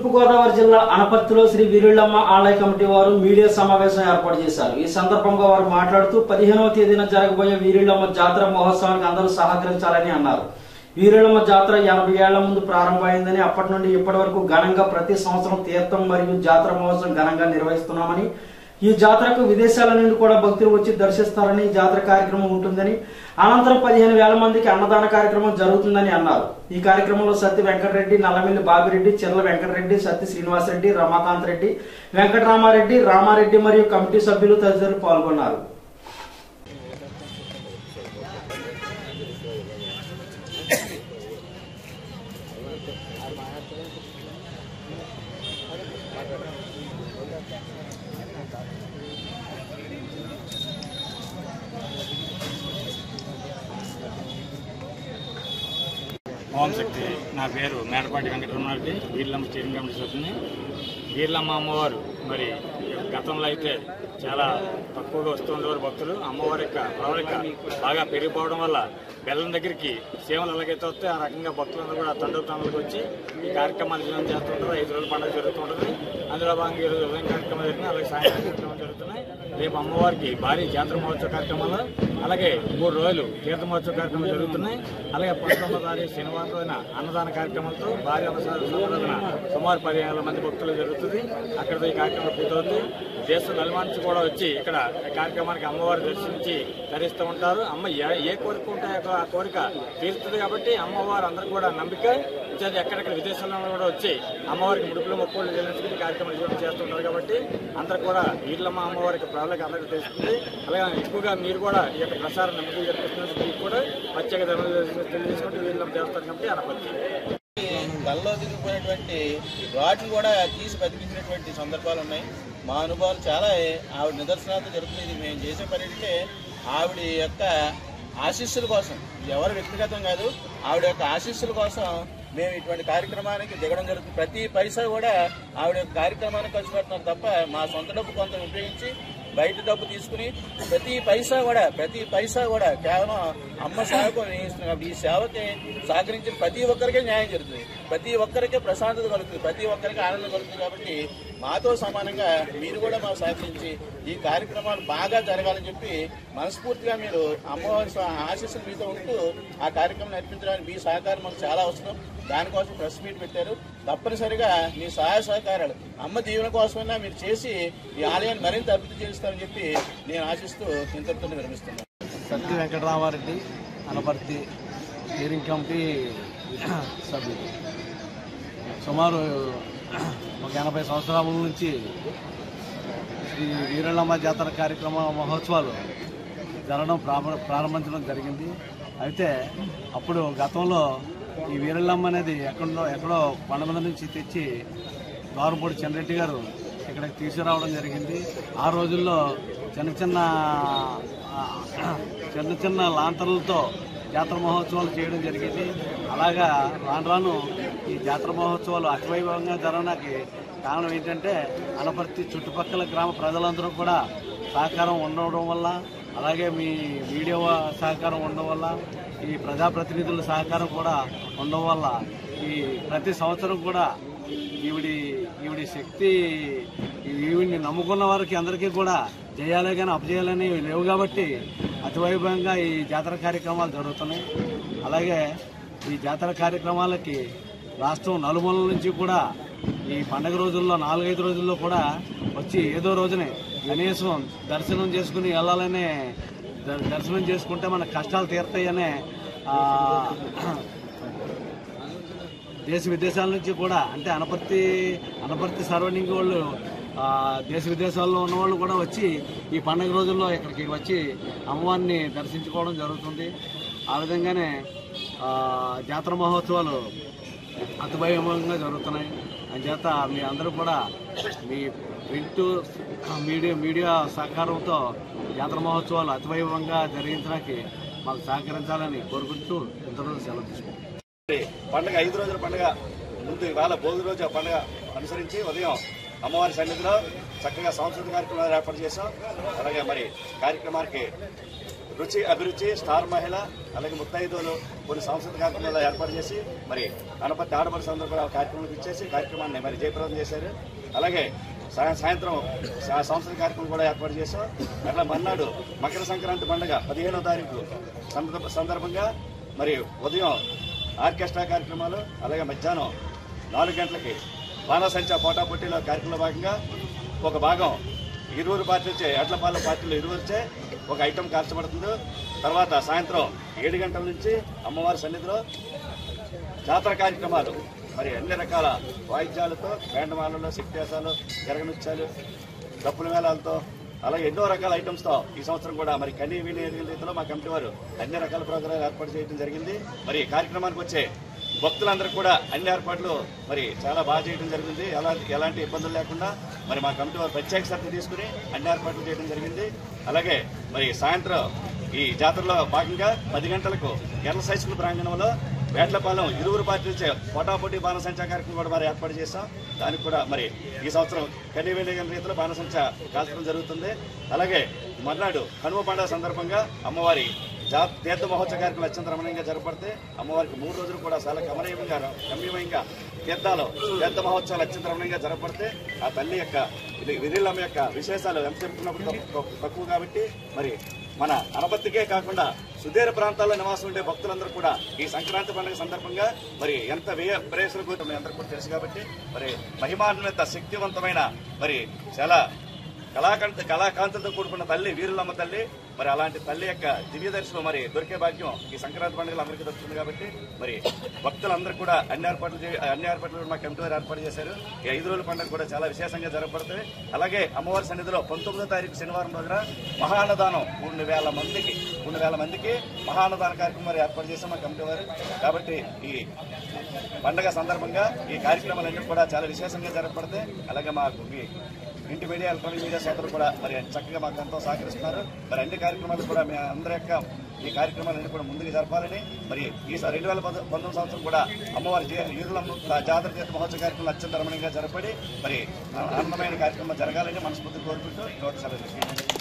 తూర్పుగోదావరి జిల్లా అనపర్తిలో శ్రీ వీరుళ్ళమ్మ ఆలయ కమిటీ వారు మీడియా సమావేశం ఏర్పాటు చేశారు ఈ సందర్భంగా వారు మాట్లాడుతూ పదిహేనవ తేదీన జరగబోయే వీరుళ్ళమ్మ జాతర మహోత్సవానికి అందరూ సహకరించాలని అన్నారు వీరుళ్ళమ్మ జాతర ఎనభై ఏళ్ల ముందు ప్రారంభమైందని అప్పటి నుండి ఇప్పటి వరకు ఘనంగా ప్రతి సంవత్సరం తీర్థం మరియు జాతర మహోత్సవం ఘనంగా నిర్వహిస్తున్నామని ఈ జాతరకు విదేశాల నుండి కూడా భక్తులు వచ్చి దర్శిస్తారని ఈ జాతర కార్యక్రమం ఉంటుందని అనంతరం పదిహేను వేల మందికి అన్నదాన కార్యక్రమం జరుగుతుందని అన్నారు ఈ కార్యక్రమంలో సత్తి వెంకటరెడ్డి నల్లమిల్లి బాబిరెడ్డి చెర్ల వెంకటరెడ్డి సత్తి శ్రీనివాసరెడ్డి రమాకాంత్ రెడ్డి వెంకటరామారెడ్డి రామారెడ్డి మరియు కమిటీ సభ్యులు తదితరులు పాల్గొన్నారు ఓం శక్తి నా పేరు మేడపాటి వెంకటరమణారెడ్డి వీర్లమ్మ స్టీరింగ్ కమిటీ సభ్యుని వీర్లమ్మ అమ్మవారు మరి గతంలో అయితే చాలా తక్కువగా వస్తుండేవారు భక్తులు అమ్మవారి యొక్క ప్రవళిక బాగా పెరిగిపోవడం వల్ల బెల్లం దగ్గరికి సేవలు ఎలాగైతే వస్తే ఆ రకంగా భక్తులందరూ కూడా తండ్రుతండ్రులకు వచ్చి ఈ కార్యక్రమాలు విజయం చేస్తుంటారు ఐదు రోజుల పండుగ జరుగుతుంటుంది అందులో భాగంగా ఈరోజు ఉదయం కార్యక్రమం జరిగింది అలాగే సాయంత్రం కార్యక్రమం జరుగుతున్నాయి రేపు అమ్మవారికి భారీ జాతర మహోత్సవ కార్యక్రమాలు అలాగే మూడు రోజులు తీర్థ మహోత్సవ కార్యక్రమాలు జరుగుతున్నాయి అలాగే పంతొమ్మిదో తారీఖు శనివారం రోజున అన్నదాన కార్యక్రమంతో భారీ అన్నదాన సుమారు పదిహేను మంది భక్తులు జరుగుతుంది అక్కడితో ఈ కార్యక్రమం పూర్తవుతుంది దేశం నలుమానించి కూడా వచ్చి ఇక్కడ ఈ కార్యక్రమానికి అమ్మవారు దర్శించి ధరిస్తూ ఉంటారు అమ్మ ఏ- ఏ కోరిక ఉంటే ఆ కోరిక తీరుతుంది కాబట్టి అమ్మవారు అందరూ కూడా నమ్మిక ఇచ్చేది ఎక్కడెక్కడ విదేశాల్లో కూడా వచ్చి అమ్మవారికి ముడుపులు మొక్కులు చెల్లించుకుని కార్యక్రమం విజయం చేస్తుంటారు కాబట్టి అందరూ కూడా వీళ్ళమ్మ అమ్మవారికి ప్రాబ్లం అందరికీ తెలుస్తుంది అలాగే ఎక్కువగా మీరు కూడా ఈ యొక్క ప్రసారం నమ్మకం జరిపిస్తున్నందుకు మీకు కూడా ప్రత్యేక ధన్యవాదాలు తెలియజేసుకుంటూ వీళ్ళమ్మ చేస్తారు కాబట్టి అనపత్తి కల్లో దిగిపోయినటువంటి వాటిని కూడా తీసి బతికించినటువంటి సందర్భాలు ఉన్నాయి మా అనుభవాలు చాలా ఆవిడ నిదర్శనాలతో జరుగుతుంది ఇది మేము చేసే పని అంటే ఆవిడ యొక్క ఆశీస్సుల కోసం ఇది ఎవరు వ్యక్తిగతం కాదు ఆవిడ యొక్క ఆశీస్సుల కోసం మేము ఇటువంటి కార్యక్రమానికి దిగడం జరుగుతుంది ప్రతి పైసా కూడా ఆవిడ యొక్క కార్యక్రమానికి ఖర్చు పెడుతున్నాం తప్ప మా సొంత డబ్బు కొంత ఉపయోగించి బయట డబ్బు తీసుకుని ప్రతి పైసా కూడా ప్రతి పైసా కూడా కేవలం అమ్మ సేవకు వినియోగిస్తున్నాం కాబట్టి ఈ సేవకి సహకరించిన ప్రతి ఒక్కరికే న్యాయం జరుగుతుంది ప్రతి ఒక్కరికే ప్రశాంతత కలుగుతుంది ప్రతి ఒక్కరికి ఆనందం కలుగుతుంది కాబట్టి మాతో సమానంగా మీరు కూడా మాకు సహకరించి ఈ కార్యక్రమాలు బాగా జరగాలని చెప్పి మనస్ఫూర్తిగా మీరు అమ్మవారి స్వ- ఆశీస్సులు మీతో ఉంటూ ఆ కార్యక్రమం నడిపించడానికి మీ సహకారం మాకు చాలా అవసరం దానికోసం ప్రెస్ మీట్ పెట్టారు తప్పనిసరిగా మీ సహాయ సహకారాలు అమ్మ దీవెన కోసమైనా మీరు చేసి ఈ ఆలయాన్ని మరింత అభివృద్ధి చేస్తారని చెప్పి నేను ఆశిస్తూ ఇంతటితో విరమిస్తున్నాను సత్తి వెంకటరామారెడ్డి అనపర్తి స్టీరింగ్ కమిటీ సభ్యులు సుమారు ఒక ఎనభై సంవత్సరాల నుంచి శ్రీ వీరళ్ళమ్మ జాతర కార్యక్రమ మహోత్సవాలు జరగడం ప్రారంభ ప్రారంభించడం జరిగింది అయితే అప్పుడు గతంలో ఈ వీరళ్ళమ్మ అనేది ఎక్కడో ఎక్కడో కొండ మీద నుంచి తెచ్చి ద్వారపూడి చెన్నరెడ్డి గారు ఇక్కడికి తీసుకురావడం జరిగింది ఆ రోజుల్లో చిన్న చిన్న ఆ, చిన్న చిన్న లాంతర్లతో జాతర మహోత్సవాలు చేయడం జరిగింది అలాగా రాను రాను ఈ జాతర మహోత్సవాలు అతివైభవంగా జరగడానికి కారణం ఏంటంటే అనపర్తి చుట్టుపక్కల గ్రామ ప్రజలందరూ కూడా సహకారం ఉండడం వల్ల అలాగే మీ మీడియా సహకారం ఉండడం వల్ల ఈ ప్రజాప్రతినిధుల సహకారం కూడా ఉండడం వల్ల ఈ ప్రతి సంవత్సరం కూడా ఈవిడి ఈవిడి శక్తి ఈవిడిని నమ్ముకున్న వారికి అందరికీ కూడా చేయాలి కానీ అపజేయాలని లేవు కాబట్టి అతివైభవంగా ఈ జాతర కార్యక్రమాలు జరుగుతున్నాయి అలాగే ఈ జాతర కార్యక్రమాలకి రాష్ట్రం నలుమూలల నుంచి కూడా ఈ పండగ రోజుల్లో నాలుగైదు రోజుల్లో కూడా వచ్చి ఏదో రోజునే కనీసం దర్శనం చేసుకుని వెళ్ళాలనే ద- దర్శనం చేసుకుంటే మన కష్టాలు తీరుతాయనే ఆ, దేశ విదేశాల నుంచి కూడా అంటే అనపర్తి అనపర్తి సరౌండింగ్ వాళ్ళు ఆ, దేశ విదేశాల్లో ఉన్న వాళ్ళు కూడా వచ్చి ఈ పండగ రోజుల్లో ఇక్కడికి వచ్చి అమ్మవారిని దర్శించుకోవడం జరుగుతుంది ఆ విధంగానే ఆ, జాతర మహోత్సవాలు అతివైభవంగా జరుగుతున్నాయి అంచేత మీ అందరూ కూడా మీ ప్రింట్ మీడియా మీడియా సహకారంతో జాతర మహోత్సవాలు అతివైభవంగా జరిగించడానికి మాకు సహకరించాలని కోరుకుంటూ ఇంతలో సెలవు తీసుకుంటాం పండుగ ఐదు రోజుల పండుగ ముందు ఇవాళ భోగి రోజు ఆ పండుగ అనుసరించి ఉదయం అమ్మవారి సన్నిధిలో చక్కగా సాంస్కృతిక కార్యక్రమాలు ఏర్పాటు చేశాం అలాగే మరి కార్యక్రమానికి రుచి అభిరుచి స్టార్ మహిళ అలాగే ముత్తైదువులు కొన్ని సాంస్కృతిక కార్యక్రమాలు ఏర్పాటు చేసి మరి గణపతి ఆడపడి అందరూ కూడా ఆ కార్యక్రమానికి ఇచ్చేసి కార్యక్రమాన్ని మరి జయప్రదం చేశారు అలాగే సాయ- సాయంత్రం సా- సాంస్కృతిక కార్యక్రమం కూడా ఏర్పాటు చేశాం అట్లా మర్నాడు మకర సంక్రాంతి పండుగ పదిహేనో తారీఖు సందర్భ- సందర్భంగా మరి ఉదయం ఆర్కెస్ట్రా కార్యక్రమాలు అలాగే మధ్యాహ్నం నాలుగు గంటలకి బాణసంచా పోటాపోటీలో కార్యక్రమంలో భాగంగా ఒక భాగం ఇరువురు పార్టీ వచ్చే ఎడ్లపాలెం పార్టీలో ఇరువురిచే ఒక ఐటెం కార్చబడుతుంది తర్వాత సాయంత్రం ఏడు గంటల నుంచి అమ్మవారి సన్నిధిలో జాతర కార్యక్రమాలు మరి అన్ని రకాల వాయిద్యాలతో బ్యాండమాలలో శక్తివేశాలు జరగనిచ్చాలు డప్పుల మేళాలతో అలాగే ఎన్నో రకాల ఐటమ్స్తో ఈ సంవత్సరం కూడా మరి కనీ విని ఎరిగిన రీతిలో మా కమిటీ వారు అన్ని రకాల ప్రోగ్రాలు ఏర్పాటు చేయడం జరిగింది మరి ఈ కార్యక్రమానికి వచ్చే భక్తులందరూ కూడా అన్ని ఏర్పాట్లు మరి చాలా బాగా చేయడం జరిగింది ఎలాంటి ఎలాంటి ఇబ్బందులు లేకుండా మరి మా కమిటీ వారు ప్రత్యేక శ్రద్ధ తీసుకుని అన్ని ఏర్పాట్లు చేయడం జరిగింది అలాగే మరి సాయంత్రం ఈ జాతరలో భాగంగా పది గంటలకు ఎర్ల హై స్కూల్ ప్రాంగణంలో వేట్లపాలెం ఇరువురు పార్టీలచే పోటాపోటీ బాణసంచా కార్యక్రమం కూడా మరి ఏర్పాటు చేశాం దానికి కూడా మరి ఈ సంవత్సరం కనివేణిగల రీతిలో బాణసంచా కాల్చడం జరుగుతుంది అలాగే మర్నాడు కనుమ పండుగ సందర్భంగా అమ్మవారి జా తీర్థ మహోత్సవ కార్యక్రమం అత్యంత రమణీయంగా జరపడితే అమ్మవారికి మూడు రోజులు కూడా చాలా గమనీయంగా గంభీరంగా తీర్థాలు తీర్థ మహోత్సవాలు అత్యంత రమణీయంగా జరపడితే ఆ తల్లి యొక్క ఇది విధిలమ్మ యొక్క విశేషాలు ఎంత చెప్పుకున్నప్పుడు తక్కు- తక్కువ కాబట్టి మరి మన అనపత్తికే కాకుండా సుదూర ప్రాంతాల్లో నివాసం ఉండే భక్తులందరూ కూడా ఈ సంక్రాంతి పండుగ సందర్భంగా మరి ఎంత వ్యయ ప్రయాసాలు గురించి మీ అందరికీ కూడా తెలుసు కాబట్టి మరి మహిమాన్విత శక్తివంతమైన మరి చాలా కళాకంత కళాకాంతులతో కూడుకున్న తల్లి వీరులమ్మ తల్లి మరి అలాంటి తల్లి యొక్క దివ్య దర్శనం మరి దొరికే భాగ్యం ఈ సంక్రాంతి పండుగలు అందరికీ దొరుకుతుంది కాబట్టి మరి భక్తులందరూ కూడా అన్ని ఏర్పాట్లు చే- అన్ని ఏర్పాట్లు కూడా మా కమిటీ వారు ఏర్పాటు చేశారు ఈ ఐదు రోజుల పండుగ కూడా చాలా విశేషంగా జరగబడుతుంది అలాగే అమ్మవారి సన్నిధిలో పంతొమ్మిదో తారీఖు శనివారం రోజున మహాన్నదానం మూడు వేల మందికి మూడు వేల మందికి మహాన్నదాన కార్యక్రమం మరి ఏర్పాటు చేశాం మా కమిటీ వారు కాబట్టి ఈ పండగ సందర్భంగా ఈ కార్యక్రమాలన్నీ కూడా చాలా విశేషంగా జరగబడతాయి అలాగే మాకు మీ ఇంటి మీడియా ఎలక్ట్రానిక్ మీడియా సోదరులు కూడా మరి చక్కగా మాకు ఎంతో సహకరిస్తున్నారు మరి అన్ని కార్యక్రమాలు కూడా మీ అందరి యొక్క ఈ కార్యక్రమాలన్నీ కూడా ముందుకు జరపాలని మరి ఈ రెండు వేల పంతొమ్మిది సంవత్సరం కూడా అమ్మవారి జే- ఈరులమ్మ జాతర తీర్థ మహోత్సవ కార్యక్రమం అత్యంత రమణీయంగా జరపడి మరి ఆనందమైన కార్యక్రమం జరగాలని మనస్ఫూర్తి కోరుకుంటూ ఈ రోజు సెలవు తీసుకుంటున్నాను.